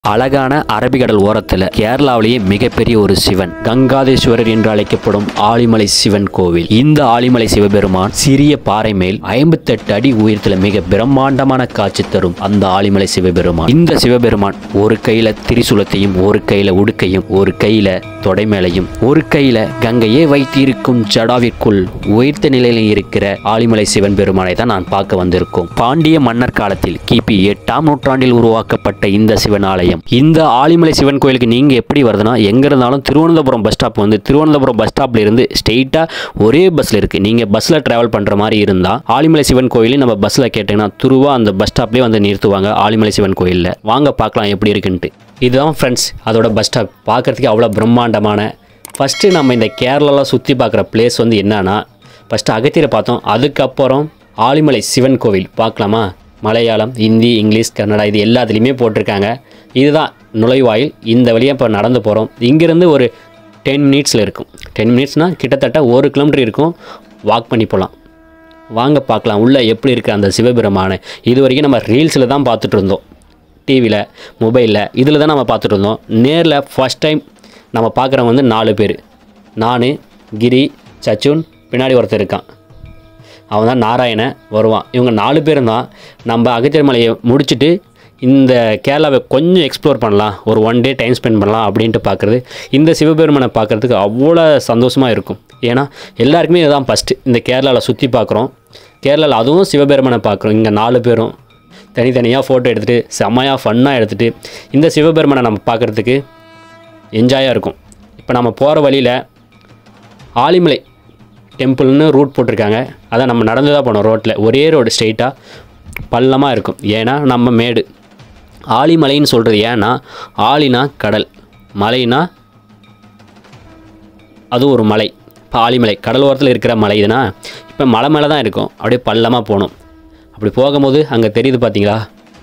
அழகான அரபிக்கடல் ஓரத்தில் கேரளாவிலேயே மிகப்பெரிய ஒரு சிவன் கங்காதேஸ்வரர் என்று அழைக்கப்படும் ஆலிமலை சிவன் கோவில் இந்த ஆலிமலை சிவபெருமான் சிறிய பாறை மேல் ஐம்பத்தெட்டு அடி உயரத்தில் மிக பிரம்மாண்டமான காட்சி தரும் அந்த ஆலிமலை சிவபெருமான் இந்த சிவபெருமான் ஒரு கையில திரிசூலத்தையும் ஒரு கையில உடுக்கையும் ஒரு கையில தொடை மேலையும் ஒரு கையில கங்கையே வைத்திருக்கும் ஜடாவிற்குள் உயர்த்த நிலையில் இருக்கிற ஆலிமலை சிவன் பெருமானை தான் நான் பார்க்க வந்திருக்கோம் பாண்டிய மன்னர் காலத்தில் கிபி எட்டாம் நூற்றாண்டில் உருவாக்கப்பட்ட இந்த சிவன் ஆலயம் இந்த ஆலிமலை சிவன் கோயிலுக்கு நீங்க எப்படி வருதுன்னா எங்க இருந்தாலும் திருவனந்தபுரம் பஸ் ஸ்டாப் வந்து திருவனந்தபுரம் பஸ் ஸ்டாப்ல இருந்து ஸ்ட்ரெயிட்டா ஒரே பஸ்ல இருக்கு நீங்க பஸ்ல டிராவல் பண்ற மாதிரி இருந்தா ஆலிமலை சிவன் கோயிலையும் நம்ம பஸ்ல கேட்டீங்கன்னா துருவா அந்த பஸ் ஸ்டாப்லேயே வந்து நிறுத்துவாங்க ஆலிமலை சிவன் கோயிலில் வாங்க பார்க்கலாம் எப்படி இருக்குன்ட்டு இதுதான் ஃப்ரெண்ட்ஸ் அதோட பஸ் ஸ்டாப் பார்க்குறதுக்கு அவ்வளோ பிரம்மாண்டமான ஃபஸ்ட்டு நம்ம இந்த கேரளாவில் சுற்றி பார்க்குற பிளேஸ் வந்து என்னன்னா ஃபஸ்ட்டு அகத்தியரை பார்த்தோம் அதுக்கப்புறம் ஆலிமலை சிவன் கோவில் பார்க்கலாமா மலையாளம் ஹிந்தி இங்கிலீஷ் கன்னடா இது எல்லாத்துலேயுமே போட்டிருக்காங்க இதுதான் நுழைவாயில் இந்த வழியாக இப்போ நடந்து போகிறோம் இங்கேருந்து ஒரு டென் மினிட்ஸில் இருக்கும் டென் மினிட்ஸ்னால் கிட்டத்தட்ட ஒரு கிலோமீட்டர் இருக்கும் வாக் பண்ணி போகலாம் வாங்க பார்க்கலாம் உள்ளே எப்படி இருக்குது அந்த சிவபெருமானை இது வரைக்கும் நம்ம ரீல்ஸில் தான் பார்த்துட்டு இருந்தோம் டிவியில் மொபைலில் இதில் தான் நம்ம பார்த்துட்டு இருந்தோம் நேரில் ஃபஸ்ட் டைம் நம்ம பார்க்குறவங்க வந்து நாலு பேர் நான் கிரி சச்சுன் பின்னாடி ஒருத்தர் இருக்கான் அவன் தான் நாராயணன் வருவான் இவங்க நாலு பேரும் தான் நம்ம அகத்தியர் மலையை முடிச்சுட்டு இந்த கேரளாவை கொஞ்சம் எக்ஸ்ப்ளோர் பண்ணலாம் ஒரு ஒன் டே டைம் ஸ்பெண்ட் பண்ணலாம் அப்படின்ட்டு பார்க்குறது இந்த சிவபெருமனை பார்க்குறதுக்கு அவ்வளோ சந்தோஷமாக இருக்கும் ஏன்னா எல்லாருக்குமே இதுதான் ஃபஸ்ட்டு இந்த கேரளாவில் சுற்றி பார்க்குறோம் கேரளாவில் அதுவும் சிவபெருமனை பார்க்குறோம் இங்கே நாலு பேரும் தனித்தனியாக ஃபோட்டோ எடுத்துகிட்டு செம்மையாக ஃபன்னாக எடுத்துகிட்டு இந்த சிவபெருமனை நம்ம பார்க்குறதுக்கு என்ஜாயாக இருக்கும் இப்போ நம்ம போகிற வழியில் ஆலிமலை டெம்பிள்னு ரூட் போட்டிருக்காங்க அதான் நம்ம நடந்து தான் போனோம் ரோட்டில் ஒரே ரோடு ஸ்ட்ரெயிட்டாக பள்ளமாக இருக்கும் ஏன்னா நம்ம மேடு ஆலிமலைன்னு சொல்கிறது ஏன்னா ஆலினா கடல் மலைனா அது ஒரு மலை இப்போ ஆலிமலை கடல் ஓரத்தில் இருக்கிற மலை இதுனா இப்போ மலை மேலே தான் இருக்கும் அப்படியே பள்ளமாக போகணும் அப்படி போகும்போது அங்கே தெரியுது பார்த்தீங்களா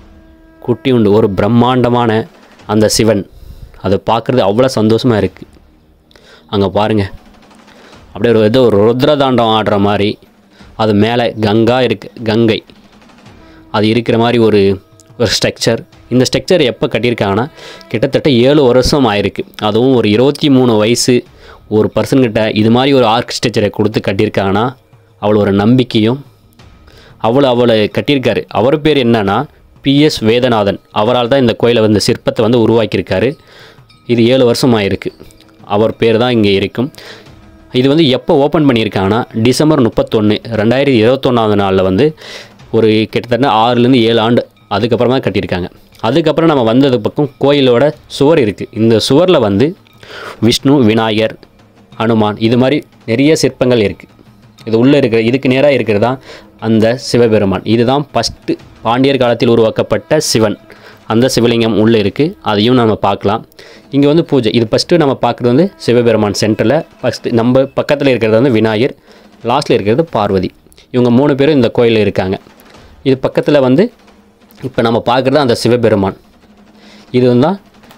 குட்டி உண்டு ஒரு பிரம்மாண்டமான அந்த சிவன் அதை பார்க்குறது அவ்வளோ சந்தோஷமாக இருக்குது அங்கே பாருங்கள் அப்படியே ஒரு ஏதோ ஒரு ருத்ரதாண்டம் ஆடுற மாதிரி அது மேலே கங்கா இருக்கு கங்கை அது இருக்கிற மாதிரி ஒரு ஒரு ஸ்ட்ரக்சர் இந்த ஸ்ட்ரக்சர் எப்போ கட்டியிருக்காங்கன்னா கிட்டத்தட்ட ஏழு வருஷம் ஆயிருக்கு அதுவும் ஒரு இருபத்தி மூணு வயசு ஒரு பர்சன்கிட்ட இது மாதிரி ஒரு ஆர்கிடெக்சரை கொடுத்து கட்டியிருக்காங்கன்னா அவ்வளோ ஒரு நம்பிக்கையும் அவ்வளோ அவ்வளோ கட்டியிருக்காரு அவர் பேர் என்னன்னா பிஎஸ் வேதநாதன் அவரால் தான் இந்த கோயிலை வந்து சிற்பத்தை வந்து உருவாக்கியிருக்காரு இது ஏழு வருஷம் ஆயிருக்கு அவர் பேர் தான் இங்கே இருக்கும் இது வந்து எப்போ ஓப்பன் பண்ணியிருக்காங்கன்னா டிசம்பர் முப்பத்தொன்று ரெண்டாயிரத்தி இருபத்தொன்னாவது நாளில் வந்து ஒரு கிட்டத்தட்ட ஆறுலேருந்து ஏழு ஆண்டு அதுக்கப்புறமா கட்டியிருக்காங்க அதுக்கப்புறம் நம்ம வந்தது பக்கம் கோயிலோட சுவர் இருக்குது இந்த சுவரில் வந்து விஷ்ணு விநாயகர் ஹனுமான் இது மாதிரி நிறைய சிற்பங்கள் இருக்குது இது உள்ளே இருக்கிற இதுக்கு நேராக இருக்கிறது தான் அந்த சிவபெருமான் இதுதான் ஃபஸ்ட்டு பாண்டியர் காலத்தில் உருவாக்கப்பட்ட சிவன் அந்த சிவலிங்கம் உள்ளே இருக்குது அதையும் நம்ம பார்க்கலாம் இங்கே வந்து பூஜை இது ஃபஸ்ட்டு நம்ம பார்க்குறது வந்து சிவபெருமான் சென்டரில் ஃபஸ்ட்டு நம்ம பக்கத்தில் இருக்கிறது வந்து விநாயகர் லாஸ்ட்டில் இருக்கிறது பார்வதி இவங்க மூணு பேரும் இந்த கோயிலில் இருக்காங்க இது பக்கத்தில் வந்து இப்போ நம்ம பார்க்குறது அந்த சிவபெருமான் இது தான்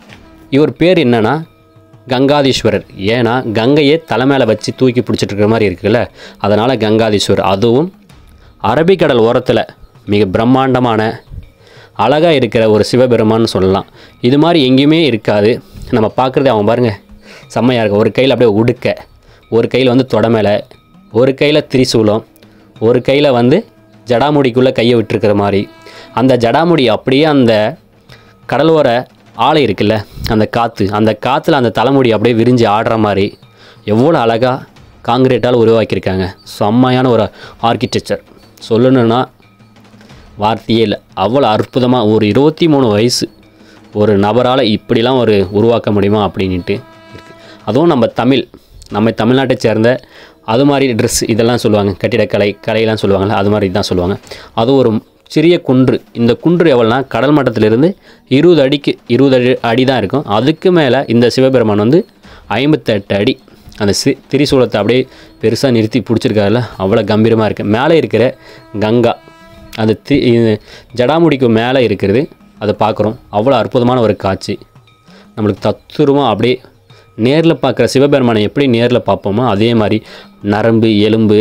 இவர் பேர் என்னன்னா கங்காதீஸ்வரர் ஏன்னா கங்கையை தலை மேலே வச்சு தூக்கி பிடிச்சிட்டு இருக்கிற மாதிரி இருக்குல்ல அதனால் கங்காதீஸ்வரர் அதுவும் அரபிக்கடல் ஓரத்தில் மிக பிரம்மாண்டமான அழகாக இருக்கிற ஒரு சிவபெருமான்னு சொல்லலாம் இது மாதிரி எங்கேயுமே இருக்காது நம்ம பார்க்குறது அவன் பாருங்கள் செம்மையாக இருக்கும் ஒரு கையில் அப்படியே உடுக்க ஒரு கையில் வந்து தொட மேலே ஒரு கையில் திரிசூலம் ஒரு கையில் வந்து ஜடாமுடிக்குள்ளே கையை விட்டுருக்கிற மாதிரி அந்த ஜடாமுடி அப்படியே அந்த கடலோர ஆலை இருக்குல்ல அந்த காற்று அந்த காற்றுல அந்த தலைமுடி அப்படியே விரிஞ்சு ஆடுற மாதிரி எவ்வளோ அழகாக காங்கிரீட்டால் உருவாக்கியிருக்காங்க செம்மையான ஒரு ஆர்கிடெக்சர் சொல்லணுன்னா வார்த்தையே இல்லை அவ்வளோ அற்புதமாக ஒரு இருபத்தி மூணு வயசு ஒரு நபரால் இப்படிலாம் ஒரு உருவாக்க முடியுமா அப்படின்ட்டு இருக்குது அதுவும் நம்ம தமிழ் நம்ம தமிழ்நாட்டை சேர்ந்த அது மாதிரி ட்ரெஸ் இதெல்லாம் சொல்லுவாங்க கட்டிடக்கலை கலையெல்லாம் சொல்லுவாங்கள்ல அது மாதிரி தான் சொல்லுவாங்க அது ஒரு சிறிய குன்று இந்த குன்று எவ்வளோனா கடல் மட்டத்திலிருந்து இருபது அடிக்கு இருபது அடி அடி தான் இருக்கும் அதுக்கு மேலே இந்த சிவபெருமான் வந்து ஐம்பத்தெட்டு அடி அந்த சி திரிசூலத்தை அப்படியே பெருசாக நிறுத்தி பிடிச்சிருக்காருல அவ்வளோ கம்பீரமாக இருக்குது மேலே இருக்கிற கங்கா அந்த தி இது ஜடாமுடிக்கு மேலே இருக்கிறது அதை பார்க்குறோம் அவ்வளோ அற்புதமான ஒரு காட்சி நம்மளுக்கு தத்துருவமாக அப்படியே நேரில் பார்க்குற சிவபெருமானை எப்படி நேரில் பார்ப்போமோ அதே மாதிரி நரம்பு எலும்பு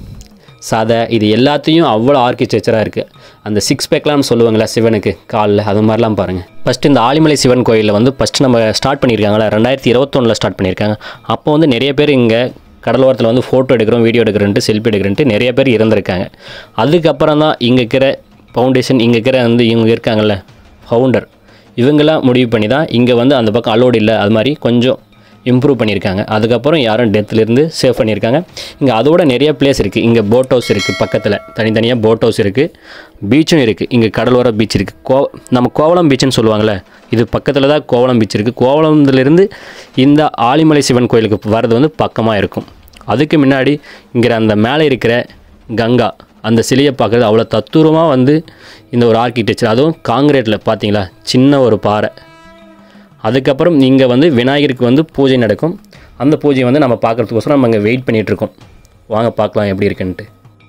சதை இது எல்லாத்தையும் அவ்வளோ ஆர்கிடெக்சராக இருக்குது அந்த சிக்ஸ் பேக்லாம் சொல்லுவாங்களே சிவனுக்கு காலில் அது மாதிரிலாம் பாருங்கள் ஃபஸ்ட்டு இந்த ஆலிமலை சிவன் கோயிலில் வந்து ஃபஸ்ட்டு நம்ம ஸ்டார்ட் பண்ணியிருக்காங்களே ரெண்டாயிரத்தி இருபத்தொன்னில் ஸ்டார்ட் பண்ணியிருக்காங்க அப்போ வந்து நிறைய பேர் இங்கே கடலோரத்தில் வந்து ஃபோட்டோ எடுக்கிறோம் வீடியோ எடுக்கிறேன்ட்டு செல்ஃபி எடுக்கிறேன்ட்டு நிறைய பேர் இருந்திருக்காங்க அதுக்கப்புறம் தான் இங்கே இருக்கிற ஃபவுண்டேஷன் இங்கே இருக்கிற வந்து இவங்க இருக்காங்கல்ல ஃபவுண்டர் இவங்கெல்லாம் முடிவு பண்ணி தான் இங்கே வந்து அந்த பக்கம் அலோடு இல்லை அது மாதிரி கொஞ்சம் இம்ப்ரூவ் பண்ணியிருக்காங்க அதுக்கப்புறம் யாரும் டெத்துலேருந்து சேவ் பண்ணியிருக்காங்க இங்கே அதோட நிறைய பிளேஸ் இருக்குது இங்கே போட் ஹவுஸ் இருக்குது பக்கத்தில் தனித்தனியாக போட் ஹவுஸ் இருக்குது பீச்சும் இருக்குது இங்கே கடலோர பீச் இருக்குது கோ நம்ம கோவளம் பீச்சுன்னு சொல்லுவாங்கள்ல இது பக்கத்தில் தான் கோவளம் பீச் இருக்குது கோவளத்துலேருந்து இந்த ஆலிமலை சிவன் கோயிலுக்கு வர்றது வந்து பக்கமாக இருக்கும் அதுக்கு முன்னாடி இங்கே அந்த மேலே இருக்கிற கங்கா அந்த சிலையை பார்க்குறது அவ்வளோ தத்துரமாக வந்து இந்த ஒரு ஆர்கிடெக்சர் அதுவும் காங்கிரீட்டில் பார்த்தீங்களா சின்ன ஒரு பாறை அதுக்கப்புறம் இங்கே வந்து விநாயகருக்கு வந்து பூஜை நடக்கும் அந்த பூஜையை வந்து நம்ம பார்க்குறதுக்கோசரம் நம்ம இங்கே வெயிட் பண்ணிகிட்ருக்கோம் வாங்க பார்க்கலாம் எப்படி இருக்குன்ட்டு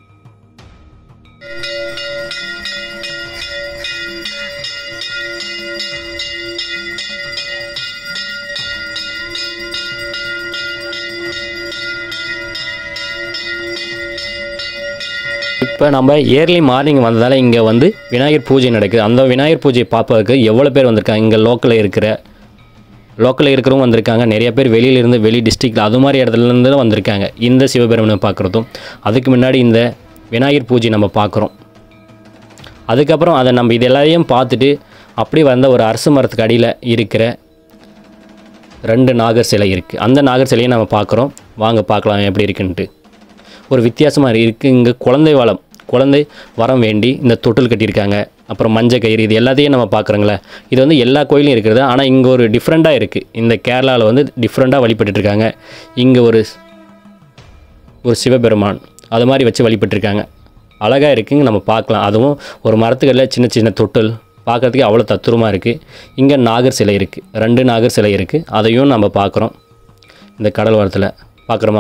இப்போ நம்ம இயர்லி மார்னிங் வந்ததால் இங்கே வந்து விநாயகர் பூஜை நடக்குது அந்த விநாயகர் பூஜையை பார்ப்பதற்கு எவ்வளோ பேர் வந்திருக்காங்க இங்கே லோக்கலில் இருக்கிற லோக்கலில் இருக்கிறவங்க வந்திருக்காங்க நிறைய பேர் வெளியிலேருந்து வெளி டிஸ்ட்ரிக்டில் அது மாதிரி இடத்துலேருந்து வந்திருக்காங்க இந்த சிவபெருமனை பார்க்குறதும் அதுக்கு முன்னாடி இந்த விநாயகர் பூஜை நம்ம பார்க்குறோம் அதுக்கப்புறம் அதை நம்ம இது எல்லாத்தையும் பார்த்துட்டு அப்படி வந்த ஒரு அரசு மரத்துக்கு அடியில் இருக்கிற ரெண்டு நாகர் சிலை இருக்குது அந்த நாகர் சிலையை நம்ம பார்க்குறோம் வாங்க பார்க்கலாம் எப்படி இருக்குன்ட்டு ஒரு வித்தியாசமாக இருக்குது இங்கே குழந்தை வளம் குழந்தை வரம் வேண்டி இந்த தொட்டில் கட்டியிருக்காங்க அப்புறம் மஞ்சள் கயிறு இது எல்லாத்தையும் நம்ம பார்க்குறோங்களே இது வந்து எல்லா கோயிலும் இருக்கிறது ஆனால் இங்கே ஒரு டிஃப்ரெண்ட்டாக இருக்குது இந்த கேரளாவில் வந்து டிஃப்ரெண்ட்டாக வழிபட்டுட்டு இருக்காங்க இங்கே ஒரு ஒரு சிவபெருமான் அது மாதிரி வச்சு வழிபட்டிருக்காங்க அழகாக இருக்குங்க நம்ம பார்க்கலாம் அதுவும் ஒரு மரத்துக்கடியில் சின்ன சின்ன தொட்டில் பார்க்கறதுக்கு அவ்வளோ தத்துரமாக இருக்குது இங்கே நாகர் சிலை இருக்குது ரெண்டு நாகர் சிலை இருக்குது அதையும் நம்ம பார்க்குறோம் இந்த கடல் ஓரத்தில் பார்க்குறோமா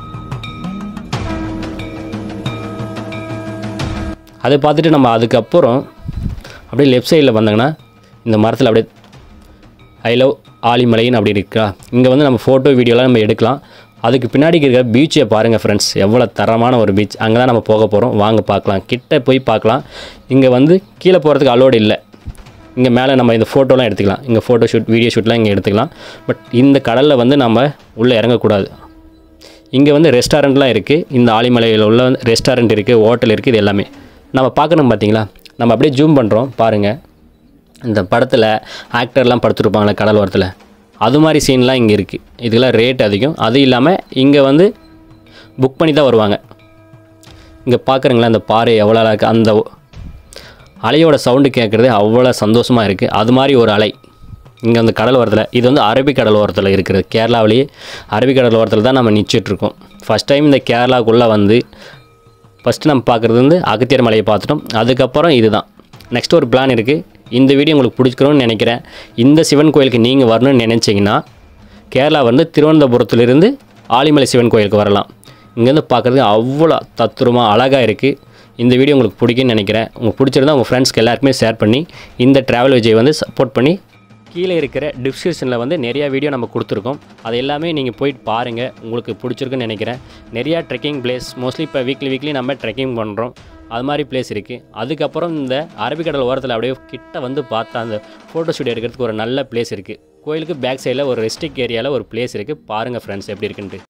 அதை பார்த்துட்டு நம்ம அதுக்கப்புறம் அப்படியே லெஃப்ட் சைடில் வந்தாங்கன்னா இந்த மரத்தில் அப்படியே ஐ லவ் ஆலிமலைன்னு அப்படி இருக்கா இங்கே வந்து நம்ம ஃபோட்டோ வீடியோலாம் நம்ம எடுக்கலாம் அதுக்கு பின்னாடி இருக்கிற பீச்சை பாருங்கள் ஃப்ரெண்ட்ஸ் எவ்வளோ தரமான ஒரு பீச் அங்கே தான் நம்ம போக போகிறோம் வாங்க பார்க்கலாம் கிட்ட போய் பார்க்கலாம் இங்கே வந்து கீழே போகிறதுக்கு அலோடு இல்லை இங்கே மேலே நம்ம இந்த ஃபோட்டோலாம் எடுத்துக்கலாம் இங்கே ஃபோட்டோ ஷூட் வீடியோ ஷூட்லாம் இங்கே எடுத்துக்கலாம் பட் இந்த கடலில் வந்து நம்ம உள்ளே இறங்கக்கூடாது இங்கே வந்து ரெஸ்டாரண்ட்லாம் இருக்குது இந்த ஆலிமலையில் உள்ள ரெஸ்டாரண்ட் இருக்குது ஹோட்டல் இருக்குது இது எல்லாமே நம்ம பார்க்கணும் பார்த்தீங்களா நம்ம அப்படியே ஜூம் பண்ணுறோம் பாருங்கள் இந்த படத்தில் ஆக்டர்லாம் படுத்துருப்பாங்களே கடல் ஓரத்தில் அது மாதிரி சீன்லாம் இங்கே இருக்குது இதுக்கெல்லாம் ரேட் அதிகம் அது இல்லாமல் இங்கே வந்து புக் பண்ணி தான் வருவாங்க இங்கே பார்க்குறீங்களா அந்த பாறை எவ்வளோ அழகா அந்த அலையோட சவுண்டு கேட்குறது அவ்வளோ சந்தோஷமாக இருக்குது அது மாதிரி ஒரு அலை இங்கே அந்த கடல் ஓரத்தில் இது வந்து அரபிக் கடல் ஓரத்தில் இருக்கிறது கேரளாவிலேயே அரபிக் கடல் ஓரத்தில் தான் நம்ம நிச்சிட்ருக்கோம் ஃபஸ்ட் டைம் இந்த கேரளாக்குள்ளே வந்து ஃபஸ்ட்டு நம்ம பார்க்குறது வந்து அகத்தியர் மலையை பார்த்துட்டோம் அதுக்கப்புறம் இதுதான் நெக்ஸ்ட் ஒரு பிளான் இருக்குது இந்த வீடியோ உங்களுக்கு பிடிச்சிக்கணும்னு நினைக்கிறேன் இந்த சிவன் கோயிலுக்கு நீங்கள் வரணும்னு நினச்சிங்கன்னா கேரளா வந்து திருவனந்தபுரத்துலேருந்து ஆலிமலை சிவன் கோயிலுக்கு வரலாம் இங்கேருந்து பார்க்குறதுக்கு அவ்வளோ தத்துரமாக அழகாக இருக்குது இந்த வீடியோ உங்களுக்கு பிடிக்கும்னு நினைக்கிறேன் உங்களுக்கு பிடிச்சிருந்தா உங்கள் ஃப்ரெண்ட்ஸ்க்கு எல்லாருக்குமே ஷேர் பண்ணி இந்த ட்ராவல் விஜய் வந்து சப்போர்ட் பண்ணி கீழே இருக்கிற டிஸ்கிரிப்ஷனில் வந்து நிறையா வீடியோ நம்ம கொடுத்துருக்கோம் அது எல்லாமே நீங்கள் போயிட்டு பாருங்கள் உங்களுக்கு பிடிச்சிருக்குன்னு நினைக்கிறேன் நிறையா ட்ரெக்கிங் பிளேஸ் மோஸ்ட்லி இப்போ வீக்லி வீக்லி நம்ம ட்ரெக்கிங் பண்ணுறோம் அது மாதிரி பிளேஸ் இருக்குது அதுக்கப்புறம் இந்த அரபிக்கடல் ஓரத்தில் அப்படியே கிட்ட வந்து பார்த்தா அந்த ஃபோட்டோ ஷூட் எடுக்கிறதுக்கு ஒரு நல்ல பிளேஸ் இருக்குது கோயிலுக்கு பேக் சைடில் ஒரு ரெஸ்ட்ரிக் ஏரியாவில் ஒரு பிளேஸ் இருக்குது பாருங்கள் ஃப்ரெண்ட்ஸ் எப்படி இருக்குன்ட்டு